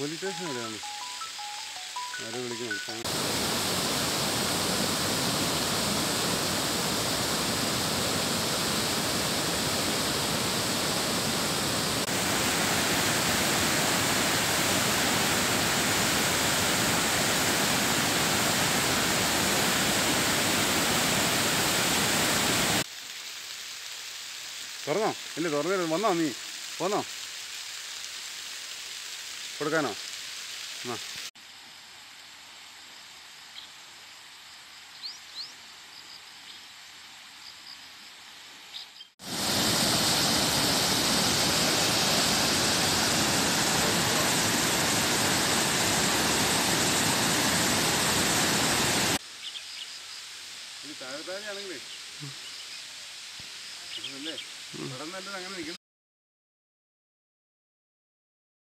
Police station എവിടെയാണ് ആരെ വിളിക്കണം ആ. തുറന്നോ ഇല്ല തുറന്നില്ല വന്നോ നീ പോന്നോ കൊടുക്കാനോ ആ ഈ താഴെ താഴെയാണെങ്കിലേ അല്ലേ ഇവിടെ നല്ലത് അങ്ങനെ നിൽക്കും